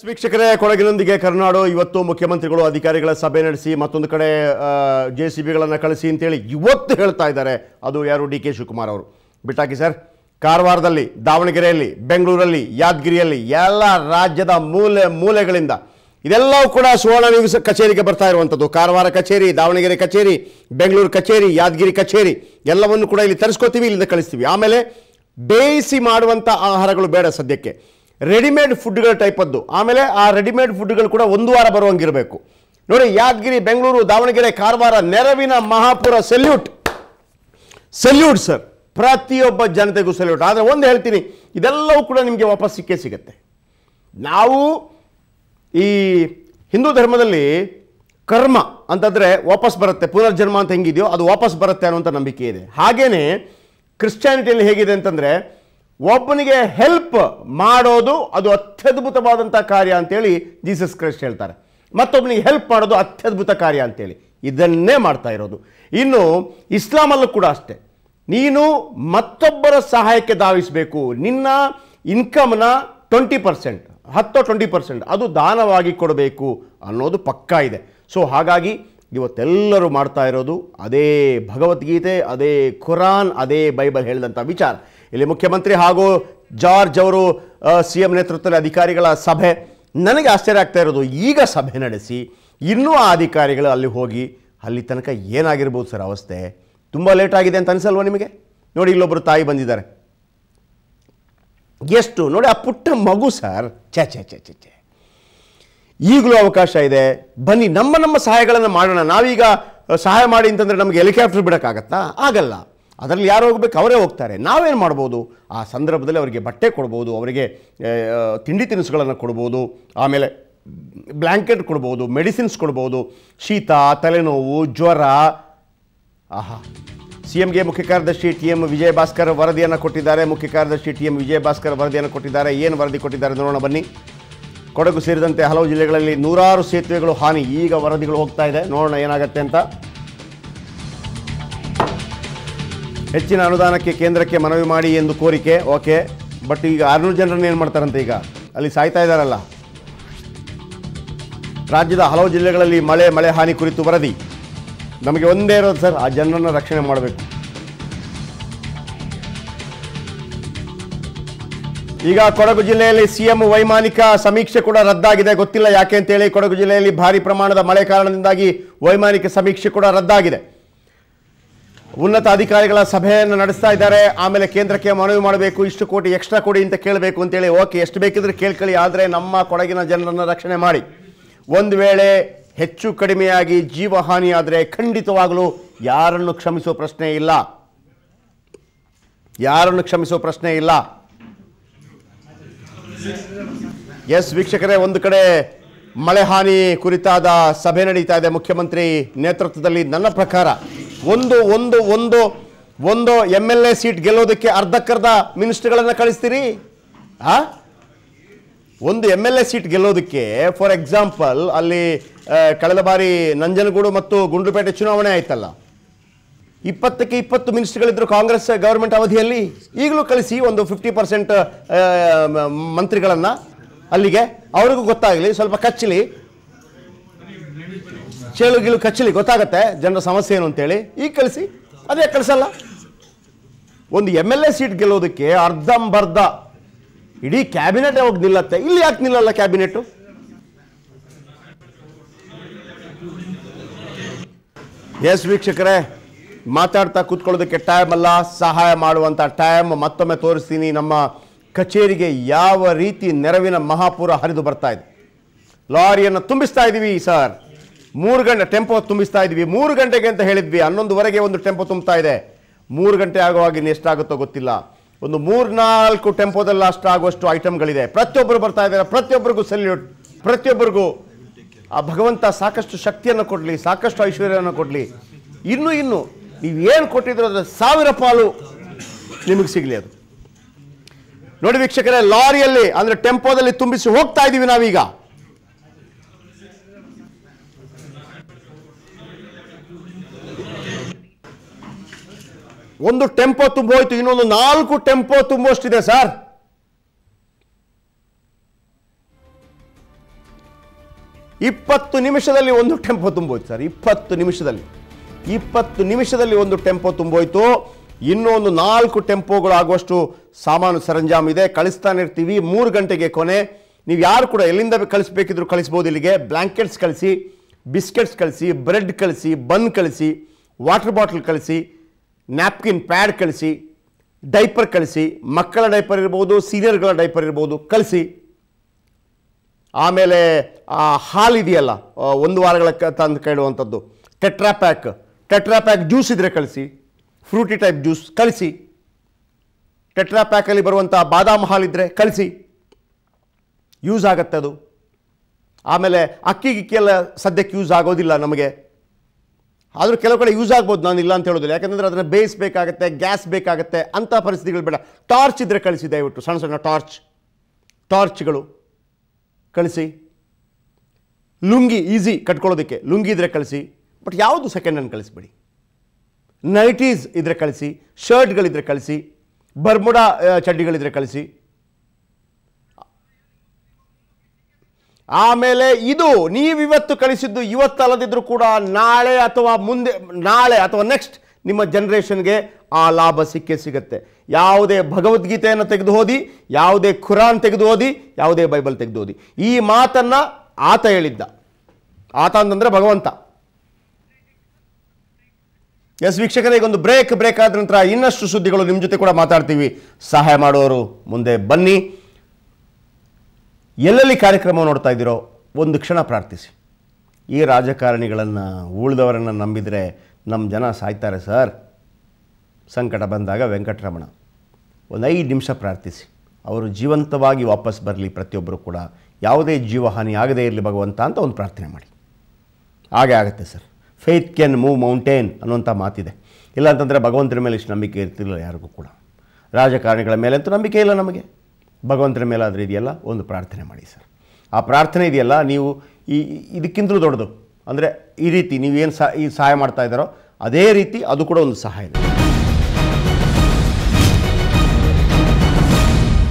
ವೀಕ್ಷಕರೇ ಕೊಡಗಿನೊಂದಿಗೆ ಕರ್ನಾಡು ಇವತ್ತು ಮುಖ್ಯಮಂತ್ರಿಗಳು ಅಧಿಕಾರಿಗಳ ಸಭೆ ನಡೆಸಿ ಮತ್ತೊಂದು ಕಡೆ ಜೆ ಸಿ ಬಿಗಳನ್ನು ಕಳಿಸಿ ಅಂತೇಳಿ ಇವತ್ತು ಹೇಳ್ತಾ ಇದ್ದಾರೆ ಅದು ಯಾರು ಡಿ ಕೆ ಶಿವಕುಮಾರ್ ಅವರು ಬಿಟ್ಟಾಕಿ ಸರ್ ಕಾರವಾರದಲ್ಲಿ ದಾವಣಗೆರೆಯಲ್ಲಿ ಬೆಂಗಳೂರಲ್ಲಿ ಯಾದಗಿರಿಯಲ್ಲಿ ಎಲ್ಲ ರಾಜ್ಯದ ಮೂಲೆ ಮೂಲೆಗಳಿಂದ ಇದೆಲ್ಲವೂ ಕೂಡ ಸುವರ್ಣ ನ್ಯೂಸ್ ಕಚೇರಿಗೆ ಬರ್ತಾ ಇರುವಂಥದ್ದು ಕಾರವಾರ ಕಚೇರಿ ದಾವಣಗೆರೆ ಕಚೇರಿ ಬೆಂಗಳೂರು ಕಚೇರಿ ಯಾದಗಿರಿ ಕಚೇರಿ ಎಲ್ಲವನ್ನು ಕೂಡ ಇಲ್ಲಿ ತರಿಸ್ಕೋತೀವಿ ಇಲ್ಲಿಂದ ಕಳಿಸ್ತೀವಿ ಆಮೇಲೆ ಬೇಯಿಸಿ ಮಾಡುವಂಥ ಆಹಾರಗಳು ಬೇಡ ಸದ್ಯಕ್ಕೆ ರೆಡಿಮೇಡ್ ಫುಡ್ಗಳ ಟೈಪದ್ದು ಆಮೇಲೆ ಆ ರೆಡಿಮೇಡ್ ಫುಡ್ಗಳು ಕೂಡ ಒಂದು ವಾರ ಬರುವಂಗಿರಬೇಕು ನೋಡಿ ಯಾದಗಿರಿ ಬೆಂಗಳೂರು ದಾವಣಗೆರೆ ಕಾರವಾರ ನೆರವಿನ ಮಹಾಪುರ ಸೆಲ್ಯೂಟ್ ಸೆಲ್ಯೂಟ್ ಸರ್ ಪ್ರತಿಯೊಬ್ಬ ಜನತೆಗೂ ಸೆಲ್ಯೂಟ್ ಆದರೆ ಒಂದು ಹೇಳ್ತೀನಿ ಇದೆಲ್ಲವೂ ಕೂಡ ನಿಮಗೆ ವಾಪಸ್ ಸಿಕ್ಕೇ ಸಿಗುತ್ತೆ ನಾವು ಈ ಹಿಂದೂ ಧರ್ಮದಲ್ಲಿ ಕರ್ಮ ಅಂತಂದರೆ ವಾಪಸ್ ಬರುತ್ತೆ ಪುನರ್ಜನ್ಮ ಅಂತ ಹೆಂಗಿದೆಯೋ ಅದು ವಾಪಸ್ ಬರುತ್ತೆ ಅನ್ನುವಂಥ ನಂಬಿಕೆ ಇದೆ ಹಾಗೇನೆ ಕ್ರಿಶ್ಚಿಯಾನಿಟಿಯಲ್ಲಿ ಹೇಗಿದೆ ಅಂತಂದರೆ ಒಬ್ಬನಿಗೆ ಹೆಲ್ಪ್ ಮಾಡೋದು ಅದು ಅತ್ಯದ್ಭುತವಾದಂಥ ಕಾರ್ಯ ಅಂತೇಳಿ ಜೀಸಸ್ ಕ್ರೈಸ್ಟ್ ಹೇಳ್ತಾರೆ ಮತ್ತೊಬ್ಬನಿಗೆ ಹೆಲ್ಪ್ ಮಾಡೋದು ಅತ್ಯದ್ಭುತ ಕಾರ್ಯ ಅಂತೇಳಿ ಇದನ್ನೇ ಮಾಡ್ತಾ ಇರೋದು ಇನ್ನು ಇಸ್ಲಾಮಲ್ಲೂ ಕೂಡ ಅಷ್ಟೇ ನೀನು ಮತ್ತೊಬ್ಬರ ಸಹಾಯಕ್ಕೆ ಧಾವಿಸಬೇಕು ನಿನ್ನ ಇನ್ಕಮ್ನ ಟ್ವೆಂಟಿ ಪರ್ಸೆಂಟ್ ಹತ್ತೋ ಟ್ವೆಂಟಿ ಪರ್ಸೆಂಟ್ ಅದು ದಾನವಾಗಿ ಕೊಡಬೇಕು ಅನ್ನೋದು ಪಕ್ಕಾ ಇದೆ ಸೊ ಹಾಗಾಗಿ ಇವತ್ತೆಲ್ಲರೂ ಮಾಡ್ತಾ ಇರೋದು ಅದೇ ಭಗವದ್ಗೀತೆ ಅದೇ ಖುರಾನ್ ಅದೇ ಬೈಬಲ್ ಹೇಳಿದಂಥ ವಿಚಾರ ಇಲ್ಲಿ ಮುಖ್ಯಮಂತ್ರಿ ಹಾಗೂ ಜಾರ್ಜ್ ಅವರು ಸಿ ಎಂ ನೇತೃತ್ವದಲ್ಲಿ ಅಧಿಕಾರಿಗಳ ಸಭೆ ನನಗೆ ಆಶ್ಚರ್ಯ ಆಗ್ತಾ ಇರೋದು ಈಗ ಸಭೆ ನಡೆಸಿ ಇನ್ನೂ ಆ ಅಧಿಕಾರಿಗಳು ಅಲ್ಲಿ ಹೋಗಿ ಅಲ್ಲಿ ತನಕ ಏನಾಗಿರ್ಬೋದು ಸರ್ ಅವಸ್ಥೆ ತುಂಬ ಲೇಟ್ ಆಗಿದೆ ಅಂತ ಅನಿಸಲ್ವಾ ನಿಮಗೆ ನೋಡಿ ಇಲ್ಲೊಬ್ಬರು ತಾಯಿ ಬಂದಿದ್ದಾರೆ ಎಷ್ಟು ನೋಡಿ ಆ ಪುಟ್ಟ ಮಗು ಸರ್ ಛೆ ಛೆ ಛೆ ಛೆ ಛೆ ಈಗಲೂ ಅವಕಾಶ ಇದೆ ಬನ್ನಿ ನಮ್ಮ ನಮ್ಮ ಸಹಾಯಗಳನ್ನು ಮಾಡೋಣ ನಾವೀಗ ಅಹ್, ಸಹಾಯ ಮಾಡಿ ಅಂತಂದರೆ ನಮಗೆ ಹೆಲಿಕಾಪ್ಟರ್ ಬಿಡೋಕ್ಕಾಗತ್ತಾ ಆಗಲ್ಲ ಅದರಲ್ಲಿ ಯಾರು ಹೋಗ್ಬೇಕು ಅವರೇ ಹೋಗ್ತಾರೆ ನಾವೇನು ಮಾಡ್ಬೋದು ಆ ಸಂದರ್ಭದಲ್ಲಿ ಅವರಿಗೆ ಬಟ್ಟೆ ಕೊಡ್ಬೋದು ಅವರಿಗೆ ಅಹ್, ತಿಂಡಿ ತಿನಿಸುಗಳನ್ನು ಕೊಡ್ಬೋದು ಆಮೇಲೆ ಬ್ಲ್ಯಾಂಕೆಟ್ ಕೊಡ್ಬೋದು ಮೆಡಿಸಿನ್ಸ್ ಕೊಡ್ಬೋದು ಶೀತ ತಲೆನೋವು ಜ್ವರ ಆಹಾ ಸಿ ಎಂಗೆ ಮುಖ್ಯ ಕಾರ್ಯದರ್ಶಿ ಟಿ ಎಂ ವಿಜಯ ಭಾಸ್ಕರ್ ವರದಿಯನ್ನು ಕೊಟ್ಟಿದ್ದಾರೆ ಮುಖ್ಯ ಕಾರ್ಯದರ್ಶಿ ಟಿ ಎಂ ವಿಜಯ ಭಾಸ್ಕರ್ ವರದಿಯನ್ನು ಕೊಟ್ಟಿದ್ದಾರೆ ಏನು ವರದಿ ಕೊಟ್ಟಿದ್ದಾರೆ ನೋಡೋಣ ಬನ್ನಿ ಕೊಡಗು ಸೇರಿದಂತೆ ಹಲವು ಜಿಲ್ಲೆಗಳಲ್ಲಿ ನೂರಾರು ಸೇತುವೆಗಳು ಹಾನಿ ಈಗ ವರದಿಗಳು ಹೋಗ್ತಾ ಇದೆ ನೋಡೋಣ ಏನಾಗುತ್ತೆ ಅಂತ ಹೆಚ್ಚಿನ ಅನುದಾನಕ್ಕೆ ಕೇಂದ್ರಕ್ಕೆ ಮನವಿ ಮಾಡಿ ಎಂದು ಕೋರಿಕೆ ಓಕೆ ಬಟ್ ಈಗ ಆರುನೂರು ಜನರನ್ನು ಏನು ಮಾಡ್ತಾರಂತೆ ಈಗ ಅಲ್ಲಿ ಸಾಯ್ತಾ ಇದ್ದಾರಲ್ಲ ರಾಜ್ಯದ ಹಲವು ಜಿಲ್ಲೆಗಳಲ್ಲಿ ಮಳೆ ಮಳೆ ಹಾನಿ ಕುರಿತು ವರದಿ ನಮಗೆ ಒಂದೇ ಇರೋದು ಸರ್ ಆ ಜನರನ್ನು ರಕ್ಷಣೆ ಮಾಡಬೇಕು ಈಗ ಕೊಡಗು ಜಿಲ್ಲೆಯಲ್ಲಿ ಸಿಎಂ ವೈಮಾನಿಕ ಸಮೀಕ್ಷೆ ಕೂಡ ರದ್ದಾಗಿದೆ ಗೊತ್ತಿಲ್ಲ ಯಾಕೆ ಅಂತೇಳಿ ಕೊಡಗು ಜಿಲ್ಲೆಯಲ್ಲಿ ಭಾರಿ ಪ್ರಮಾಣದ ಮಳೆ ಕಾರಣದಿಂದಾಗಿ ವೈಮಾನಿಕ ಸಮೀಕ್ಷೆ ಕೂಡ ರದ್ದಾಗಿದೆ ಉನ್ನತ ಅಧಿಕಾರಿಗಳ ಸಭೆಯನ್ನು ನಡೆಸ್ತಾ ಇದ್ದಾರೆ ಆಮೇಲೆ ಕೇಂದ್ರಕ್ಕೆ ಮನವಿ ಮಾಡಬೇಕು ಇಷ್ಟು ಕೋಟಿ ಎಕ್ಸ್ಟ್ರಾ ಕೊಡಿ ಅಂತ ಕೇಳಬೇಕು ಅಂತೇಳಿ ಓಕೆ ಎಷ್ಟು ಬೇಕಿದ್ರೆ ಕೇಳ್ಕೊಳ್ಳಿ ಆದರೆ ನಮ್ಮ ಕೊಡಗಿನ ಜನರನ್ನು ರಕ್ಷಣೆ ಮಾಡಿ ಒಂದು ವೇಳೆ ಹೆಚ್ಚು ಕಡಿಮೆಯಾಗಿ ಜೀವಹಾನಿ ಆದರೆ ಖಂಡಿತವಾಗಲೂ ಯಾರನ್ನು ಕ್ಷಮಿಸೋ ಪ್ರಶ್ನೆ ಇಲ್ಲ ಯಾರನ್ನು ಕ್ಷಮಿಸೋ ಪ್ರಶ್ನೆ ಇಲ್ಲ ಎಸ್ ವೀಕ್ಷಕರೇ ಒಂದು ಕಡೆ ಮಳೆ ಹಾನಿ ಕುರಿತಾದ ಸಭೆ ನಡೀತಾ ಇದೆ ಮುಖ್ಯಮಂತ್ರಿ ನೇತೃತ್ವದಲ್ಲಿ ನನ್ನ ಪ್ರಕಾರ ಒಂದು ಒಂದು ಒಂದು ಒಂದು ಎಮ್ ಎಲ್ ಎ ಸೀಟ್ ಗೆಲ್ಲೋದಕ್ಕೆ ಅರ್ಧಕ್ಕರ್ಧ ಮಿನಿಸ್ಟರ್ಗಳನ್ನು ಕಳಿಸ್ತೀರಿ ಆ ಒಂದು ಎಮ್ ಎಲ್ ಎ ಸೀಟ್ ಗೆಲ್ಲೋದಕ್ಕೆ ಫಾರ್ ಎಕ್ಸಾಂಪಲ್ ಅಲ್ಲಿ ಆ, ಕಳೆದ ಬಾರಿ ನಂಜನಗೂಡು ಮತ್ತು ಗುಂಡ್ಲುಪೇಟೆ ಚುನಾವಣೆ ಆಯ್ತಲ್ಲ ಇಪ್ಪತ್ತಕ್ಕೆ ಇಪ್ಪತ್ತು ಮಿನಿಸ್ಟರ್ಗಳಿದ್ರು ಕಾಂಗ್ರೆಸ್ ಗವರ್ಮೆಂಟ್ ಅವಧಿಯಲ್ಲಿ ಈಗಲೂ ಕಳಿಸಿ ಒಂದು ಫಿಫ್ಟಿ ಪರ್ಸೆಂಟ್ ಮಂತ್ರಿಗಳನ್ನು ಅಲ್ಲಿಗೆ ಅವ್ರಿಗೂ ಗೊತ್ತಾಗಲಿ ಸ್ವಲ್ಪ ಕಚ್ಚಲಿ ಚೇಳು ಗೀಳು ಕಚ್ಚಲಿ ಗೊತ್ತಾಗತ್ತೆ ಜನರ ಸಮಸ್ಯೆ ಏನು ಅಂತೇಳಿ ಈಗ ಕಳಿಸಿ ಅದೇ ಕಳಿಸಲ್ಲ ಒಂದು ಎಮ್ ಎಲ್ ಎ ಸೀಟ್ ಗೆಲ್ಲೋದಕ್ಕೆ ಅರ್ಧಂಬರ್ಧ ಇಡೀ ಕ್ಯಾಬಿನೆಟ್ ಹೋಗಿ ನಿಲ್ಲತ್ತೆ ಇಲ್ಲಿ ಯಾಕೆ ನಿಲ್ಲಲ್ಲ ಕ್ಯಾಬಿನೆಟ್ ಎಸ್ ವೀಕ್ಷಕರೇ ಮಾತಾಡ್ತಾ ಕೂತ್ಕೊಳ್ಳೋದಕ್ಕೆ ಟೈಮ್ ಅಲ್ಲ ಸಹಾಯ ಮಾಡುವಂಥ ಟೈಮ್ ಮತ್ತೊಮ್ಮೆ ತೋರಿಸ್ತೀನಿ ನಮ್ಮ ಕಚೇರಿಗೆ ಯಾವ ರೀತಿ ನೆರವಿನ ಮಹಾಪುರ ಹರಿದು ಬರ್ತಾ ಇದೆ ಲಾರಿಯನ್ನು ತುಂಬಿಸ್ತಾ ಇದ್ದೀವಿ ಸರ್ ಮೂರು ಗಂಟೆ ಟೆಂಪೋ ತುಂಬಿಸ್ತಾ ಇದ್ದೀವಿ ಮೂರು ಗಂಟೆಗೆ ಅಂತ ಹೇಳಿದ್ವಿ ಹನ್ನೊಂದುವರೆಗೆ ಒಂದು ಟೆಂಪೋ ತುಂಬ್ತಾ ಇದೆ ಮೂರು ಗಂಟೆ ಆಗುವಾಗ ಇನ್ನು ಎಷ್ಟಾಗುತ್ತೋ ಗೊತ್ತಿಲ್ಲ ಒಂದು ಮೂರ್ನಾಲ್ಕು ಟೆಂಪೋದಲ್ಲಿ ಅಷ್ಟು ಆಗುವಷ್ಟು ಐಟಮ್ಗಳಿದೆ ಪ್ರತಿಯೊಬ್ಬರು ಬರ್ತಾ ಇದ್ದಾರೆ ಪ್ರತಿಯೊಬ್ಬರಿಗೂ ಸೆಲ್ಯೂಟ್ ಪ್ರತಿಯೊಬ್ಬರಿಗೂ ಆ ಭಗವಂತ ಸಾಕಷ್ಟು ಶಕ್ತಿಯನ್ನು ಕೊಡಲಿ ಸಾಕಷ್ಟು ಐಶ್ವರ್ಯವನ್ನು ಕೊಡಲಿ ಇನ್ನು ಇನ್ನು ನೀವು ಏನು ಕೊಟ್ಟಿದ್ರು ಅದರ ಸಾವಿರ ಪಾಲು ನಿಮಗೆ ಸಿಗಲಿ ಅದು ನೋಡಿ ವೀಕ್ಷಕರೇ ಲಾರಿಯಲ್ಲಿ ಅಂದ್ರೆ ಟೆಂಪೋದಲ್ಲಿ ತುಂಬಿಸಿ ಹೋಗ್ತಾ ಇದ್ದೀವಿ ನಾವೀಗ ಒಂದು ಟೆಂಪೋ ತುಂಬೋಯ್ತು ಇನ್ನೊಂದು ನಾಲ್ಕು ಟೆಂಪೋ ತುಂಬುವಷ್ಟಿದೆ ಸರ್ ಇಪ್ಪತ್ತು ನಿಮಿಷದಲ್ಲಿ ಒಂದು ಟೆಂಪೋ ತುಂಬೋಯ್ತು ಸರ್ ಇಪ್ಪತ್ತು ನಿಮಿಷದಲ್ಲಿ ಇಪ್ಪತ್ತು ನಿಮಿಷದಲ್ಲಿ ಒಂದು ಟೆಂಪೋ ತುಂಬೋಯ್ತು ಇನ್ನೂ ಒಂದು ನಾಲ್ಕು ಟೆಂಪೋಗಳು ಆಗುವಷ್ಟು ಸಾಮಾನು ಸರಂಜಾಮ್ ಇದೆ ಕಳಿಸ್ತಾನೆ ಇರ್ತೀವಿ ಮೂರು ಗಂಟೆಗೆ ಕೊನೆ ನೀವು ಯಾರು ಕೂಡ ಎಲ್ಲಿಂದ ಕಳಿಸ್ಬೇಕಿದ್ರು ಕಳಿಸ್ಬೋದು ಇಲ್ಲಿಗೆ ಬ್ಲ್ಯಾಂಕೆಟ್ಸ್ ಕಳಿಸಿ ಬಿಸ್ಕೆಟ್ಸ್ ಕಳಿಸಿ ಬ್ರೆಡ್ ಕಳಿಸಿ ಬನ್ ಕಳಿಸಿ ವಾಟರ್ ಬಾಟಲ್ ಕಳಿಸಿ ನ್ಯಾಪ್ಕಿನ್ ಪ್ಯಾಡ್ ಕಳಿಸಿ ಡೈಪರ್ ಕಳಿಸಿ ಮಕ್ಕಳ ಡೈಪರ್ ಇರ್ಬೋದು ಸೀನಿಯರ್ಗಳ ಡೈಪರ್ ಇರ್ಬೋದು ಕಳಿಸಿ ಆಮೇಲೆ ಆ ಹಾಲು ಇದೆಯಲ್ಲ ಆ, ಒಂದು ವಾರಗಳ ಕ- ತಂದು ಕೇಳುವಂಥದ್ದು tetra pack tetra pack juice ಇದ್ರೆ ಕಳಿಸಿ ಫ್ರೂಟಿ ಟೈಪ್ ಜ್ಯೂಸ್ ಕಳಿಸಿ ಟೆಟ್ರಾ ಪ್ಯಾಕಲ್ಲಿ ಬರುವಂಥ ಬಾದಾಮ್ ಹಾಲಿದ್ರೆ ಕಳಿಸಿ ಯೂಸ್ ಆಗತ್ತೆ ಅದು ಆಮೇಲೆ ಅಕ್ಕಿ ಗಿಕ್ಕಿ ಎಲ್ಲ ಸದ್ಯಕ್ಕೆ ಯೂಸ್ ಆಗೋದಿಲ್ಲ ನಮಗೆ ಆದರೂ ಕೆಲವು ಕಡೆ ಯೂಸ್ ಆಗ್ಬೋದು ನಾನು ಇಲ್ಲ ಅಂತ ಹೇಳೋದಿಲ್ಲ ಯಾಕಂದರೆ ಅದನ್ನು ಬೇಯಿಸಬೇಕಾಗತ್ತೆ ಗ್ಯಾಸ್ ಬೇಕಾಗತ್ತೆ ಅಂಥ ಪರಿಸ್ಥಿತಿಗಳು ಬೇಡ ಟಾರ್ಚ್ ಇದ್ದರೆ ಕಳಿಸಿ ದಯವಿಟ್ಟು ಸಣ್ಣ ಸಣ್ಣ ಟಾರ್ಚ್ ಟಾರ್ಚ್ಗಳು ಕಳಿಸಿ ಲುಂಗಿ ಈಸಿ ಕಟ್ಕೊಳ್ಳೋದಕ್ಕೆ ಲುಂಗಿ ಇದ್ರೆ ಕಳಿಸಿ ಬಟ್ ಯಾವುದು ಸೆಕೆಂಡ್ ಹ್ಯಾಂಡ್ ಕಳಿಸ್ಬೇಡಿ ನೈಟೀಸ್ ಇದ್ರೆ ಕಳಿಸಿ ಶರ್ಟ್ಗಳಿದ್ರೆ ಕಳಿಸಿ ಬರ್ಮುಡಾ ಆ, ಚಡ್ಡಿಗಳಿದ್ರೆ ಕಳಿಸಿ ಆಮೇಲೆ ಇದು ನೀವಿವತ್ತು ಕಳಿಸಿದ್ದು ಇವತ್ತು ಅಲ್ಲದಿದ್ರೂ ಕೂಡ ನಾಳೆ ಅಥವಾ ಮುಂದೆ ನಾಳೆ ಅಥವಾ ನೆಕ್ಸ್ಟ್ ನಿಮ್ಮ ಜನ್ರೇಷನ್ಗೆ ಆ ಲಾಭ ಸಿಕ್ಕೇ ಸಿಗುತ್ತೆ ಯಾವುದೇ ಭಗವದ್ಗೀತೆಯನ್ನು ತೆಗೆದು ಓದಿ ಯಾವುದೇ ಖುರಾನ್ ತೆಗೆದು ಓದಿ ಯಾವುದೇ ಬೈಬಲ್ ತೆಗೆದು ಓದಿ ಈ ಮಾತನ್ನು ಆತ ಹೇಳಿದ್ದ ಆತ ಅಂತಂದರೆ ಭಗವಂತ ಎಸ್ ವೀಕ್ಷಕರೇ ಈಗ ಒಂದು ಬ್ರೇಕ್ ಬ್ರೇಕ್ ಆದ ನಂತರ ಇನ್ನಷ್ಟು ಸುದ್ದಿಗಳು ನಿಮ್ಮ ಜೊತೆ ಕೂಡ ಮಾತಾಡ್ತೀವಿ ಸಹಾಯ ಮಾಡೋರು ಮುಂದೆ ಬನ್ನಿ ಎಲ್ಲೆಲ್ಲಿ ಕಾರ್ಯಕ್ರಮ ನೋಡ್ತಾ ಇದ್ದೀರೋ ಒಂದು ಕ್ಷಣ ಪ್ರಾರ್ಥಿಸಿ ಈ ರಾಜಕಾರಣಿಗಳನ್ನು ಉಳಿದವರನ್ನು ನಂಬಿದರೆ ನಮ್ಮ ಜನ ಸಾಯ್ತಾರೆ ಸರ್ ಸಂಕಟ ಬಂದಾಗ ವೆಂಕಟರಮಣ ಒಂದು ಐದು ನಿಮಿಷ ಪ್ರಾರ್ಥಿಸಿ ಅವರು ಜೀವಂತವಾಗಿ ವಾಪಸ್ ಬರಲಿ ಪ್ರತಿಯೊಬ್ಬರು ಕೂಡ ಯಾವುದೇ ಜೀವಹಾನಿ ಆಗದೇ ಇರಲಿ ಭಗವಂತ ಅಂತ ಒಂದು ಪ್ರಾರ್ಥನೆ ಮಾಡಿ ಹಾಗೆ ಆಗುತ್ತೆ sir faith can move mountain ಅನ್ನುವಂಥ ಮಾತಿದೆ ಇಲ್ಲ ಅಂತಂದರೆ ಭಗವಂತನ ಮೇಲೆ ಇಷ್ಟು ನಂಬಿಕೆ ಇರ್ತಿಲ್ಲ ಯಾರಿಗೂ ಕೂಡ ರಾಜಕಾರಣಿಗಳ ಮೇಲೆ ಅಂತೂ ನಂಬಿಕೆ ಇಲ್ಲ ನಮಗೆ ಭಗವಂತನ ಮೇಲೆ ಆದರೆ ಇದೆಯಲ್ಲ ಒಂದು ಪ್ರಾರ್ಥನೆ ಮಾಡಿ ಸರ್ ಆ ಪ್ರಾರ್ಥನೆ ಇದೆಯಲ್ಲ ನೀವು ಈ ಇದಕ್ಕಿಂತಲೂ ದೊಡ್ಡದು ಅಂದರೆ ಈ ರೀತಿ ನೀವೇನು ಸಹ ಈ ಸಹಾಯ ಮಾಡ್ತಾ ಇದ್ದಾರೋ ಅದೇ ರೀತಿ ಅದು ಕೂಡ ಒಂದು ಸಹಾಯ